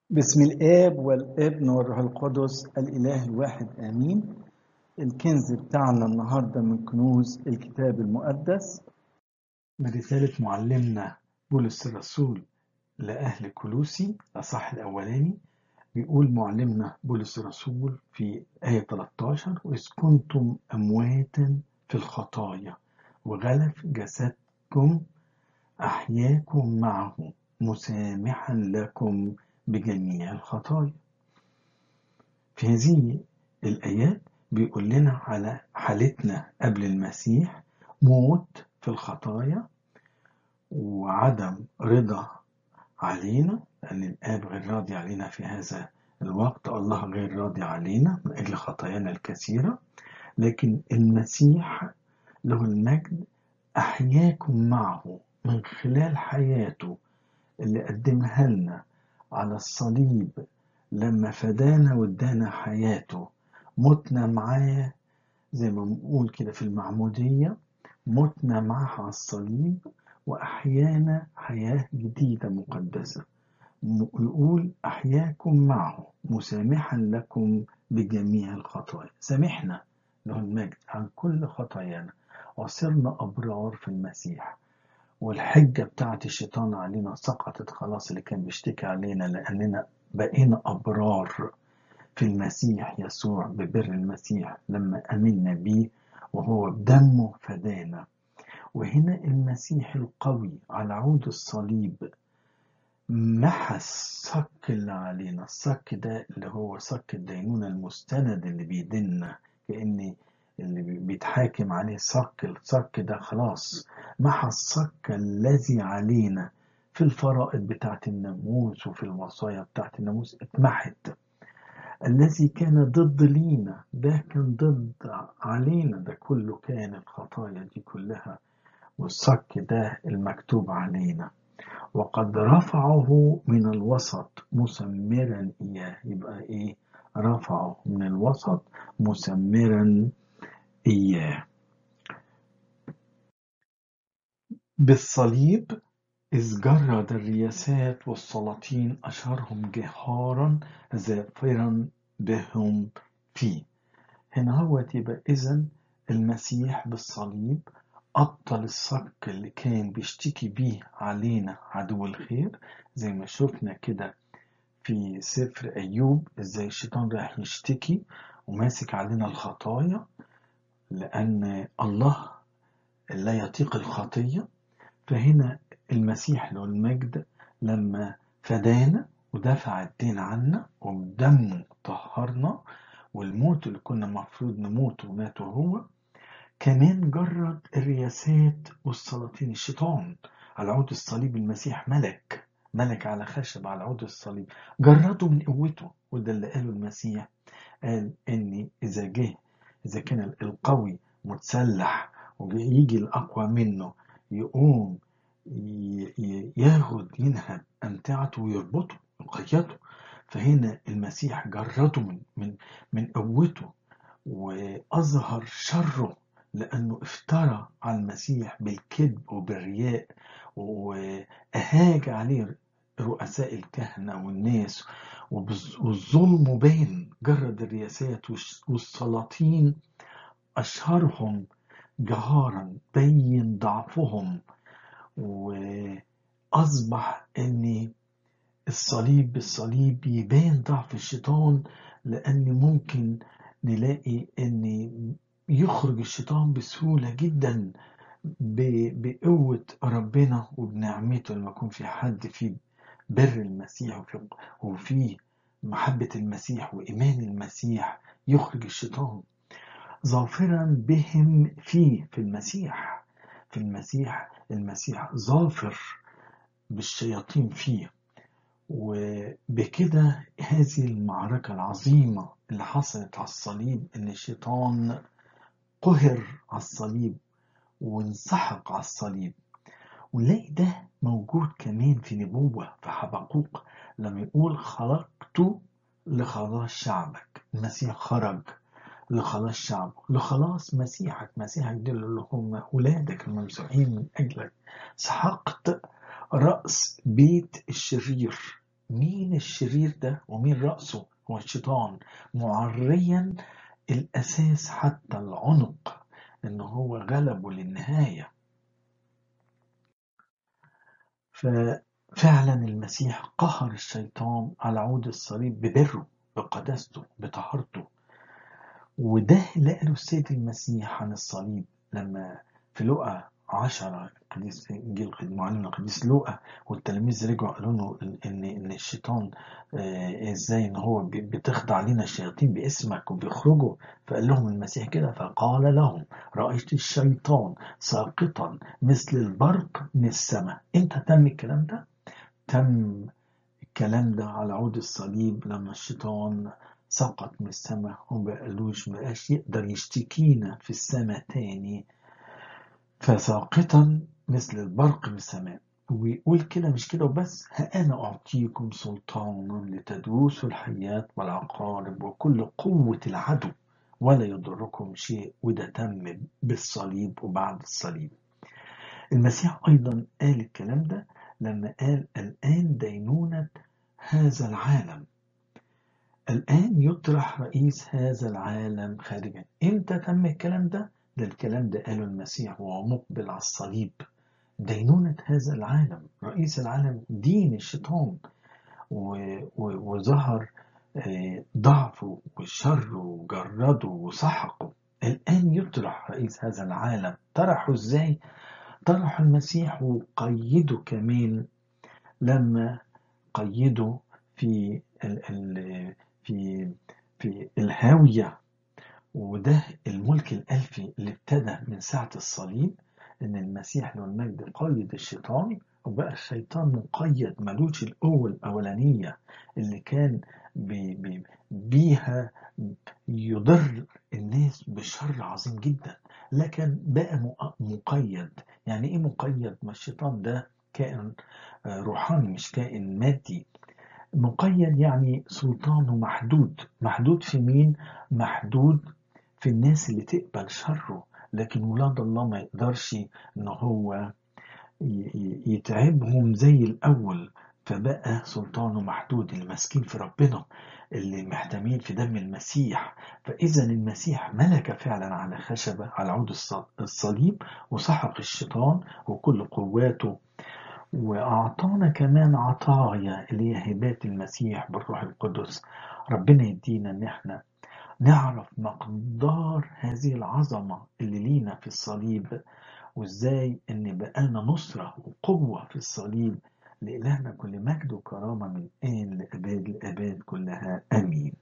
بسم الآب والابن والروح القدس الإله الواحد آمين الكنز بتاعنا النهاردة من كنوز الكتاب المقدس من رسالة معلمنا بولس الرسول لأهل كلوسي الأصح الأولاني بيقول معلمنا بولس الرسول في آية 13 وإذ كنتم أمواتا في الخطايا وغلف جسدكم أحياكم معه مسامحا لكم بجميع الخطايا في هذه الآيات بيقول لنا على حالتنا قبل المسيح موت في الخطايا وعدم رضا علينا لأن الآب غير راضي علينا في هذا الوقت الله غير راضي علينا من أجل خطايانا الكثيرة لكن المسيح له المجد أحياكم معه من خلال حياته اللي قدمها لنا على الصليب لما فدانا وادانا حياته متنا معاه زي ما بنقول كده في المعمودية متنا معاه على الصليب وأحيانا حياة جديدة مقدسة يقول أحياكم معه مسامحا لكم بجميع الخطايا سامحنا له المجد عن كل خطايانا وصرنا أبرار في المسيح والحجة بتاعت الشيطان علينا سقطت خلاص اللي كان بيشتكي علينا لأننا بقينا أبرار في المسيح يسوع ببر المسيح لما أمنا بيه وهو بدمه فدانا وهنا المسيح القوي على عود الصليب محى الصك اللي علينا الصك ده اللي هو صك الدينونة المستند اللي بيدنا كأن اللي بيتحاكم عليه صك الصك ده خلاص محى الصك الذي علينا في الفرائض بتاعت الناموس وفي الوصايا بتاعت الناموس اتمحت الذي كان ضد لينا ده كان ضد علينا ده كله كان الخطايا دي كلها والصك ده المكتوب علينا وقد رفعه من الوسط مسمرا إياه يبقى إيه رفعه من الوسط مسمرا إياه بالصليب إذ جرد الرياسات والسلاطين أشهرهم جهارا زافرا بهم فيه هنا هو يبقى إذن المسيح بالصليب أبطل الصك اللي كان بيشتكي بيه علينا عدو الخير زي ما شفنا كده في سفر أيوب إزاي الشيطان راح يشتكي وماسك علينا الخطايا لأن الله لا يطيق الخطية فهنا المسيح له المجد لما فدانا ودفع الدين عنا وبدمه طهرنا والموت اللي كنا مفروض نموت ومات هو كمان جرد الرياسات والسلاطين الشيطان على عود الصليب المسيح ملك ملك على خشب على عود الصليب جرده من قوته وده اللي قاله المسيح قال ان اذا جه اذا كان القوي متسلح ويجي الاقوى منه يقوم ياخد ينهب امتعته ويربطه ويقيده فهنا المسيح جرده من من من قوته واظهر شره لأنه افترى على المسيح بالكذب وبالرياء وأهاج عليه رؤساء الكهنة والناس والظلم بين جرد الرياسات والسلاطين أشهرهم جهارا بين ضعفهم وأصبح أن الصليب بالصليب يبان ضعف الشيطان لأن ممكن نلاقي أن يخرج الشيطان بسهولة جدا بقوة ربنا وبنعمته لما يكون في حد في بر المسيح وفي, وفي محبة المسيح وإيمان المسيح يخرج الشيطان ظافرا بهم فيه في المسيح في المسيح المسيح ظافر بالشياطين فيه وبكده هذه المعركة العظيمة اللي حصلت على الصليب ان الشيطان قهر على الصليب وانسحق على الصليب ونلاقي ده موجود كمان في نبوة في حبقوق لما يقول خلقت لخلاص شعبك المسيح خرج لخلاص شعبه لخلاص مسيحك مسيحك دول اللي هم أولادك الممسوحين من أجلك سحقت رأس بيت الشرير مين الشرير ده ومين رأسه هو الشيطان معريا الأساس حتى العنق إن هو غلبه للنهاية ففعلا المسيح قهر الشيطان على عود الصليب ببره بقداسته بطهارته وده اللي قاله السيد المسيح عن الصليب لما في لقا عشرة قديس انجيل معلم القديس لوقا والتلاميذ رجعوا قالوا له ان ان الشيطان آه ازاي ان هو بتخضع لنا الشياطين باسمك وبيخرجوا فقال لهم المسيح كده فقال لهم رايت الشيطان ساقطا مثل البرق من السماء امتى تم الكلام ده؟ تم الكلام ده على عود الصليب لما الشيطان سقط من السماء ومبقالوش مبقاش يقدر يشتكينا في السماء تاني فساقطا مثل البرق من السماء ويقول كده مش كده وبس ها أنا أعطيكم سلطانا لتدوسوا الحيات والعقارب وكل قوة العدو ولا يضركم شيء وده تم بالصليب وبعد الصليب المسيح أيضا قال الكلام ده لما قال الآن دينونة هذا العالم الآن يطرح رئيس هذا العالم خارجا إمتى تم الكلام ده؟ ده الكلام ده قاله المسيح وهو مقبل على الصليب دينونة هذا العالم رئيس العالم دين الشيطان وظهر ضعفه وشره وجرده وسحقه الآن يطرح رئيس هذا العالم طرحه ازاي؟ طرح المسيح وقيده كمان لما قيده في ال ال في في الهاوية وده الملك الألفي اللي ابتدى من ساعة الصليب إن المسيح له المجد قيد الشيطان وبقى الشيطان مقيد ملوش القوة الأولانية اللي كان بي بي بيها يضر الناس بشر عظيم جدا لكن بقى مقيد يعني ايه مقيد ما الشيطان ده كائن روحاني مش كائن مادي مقيد يعني سلطانه محدود محدود في مين محدود في الناس اللي تقبل شره لكن ولاد الله ما يقدرش ان هو يتعبهم زي الاول فبقى سلطانه محدود اللي ماسكين في ربنا اللي محتمين في دم المسيح فإذا المسيح ملك فعلا على خشبة على عود الصليب وسحق الشيطان وكل قواته وأعطانا كمان عطايا اللي هي هبات المسيح بالروح القدس ربنا يدينا إن احنا نعرف مقدار هذه العظمة اللي لينا في الصليب وإزاي إن بقالنا نصرة وقوة في الصليب لإلهنا كل مجد وكرامة من آن لأباد الآباد كلها آمين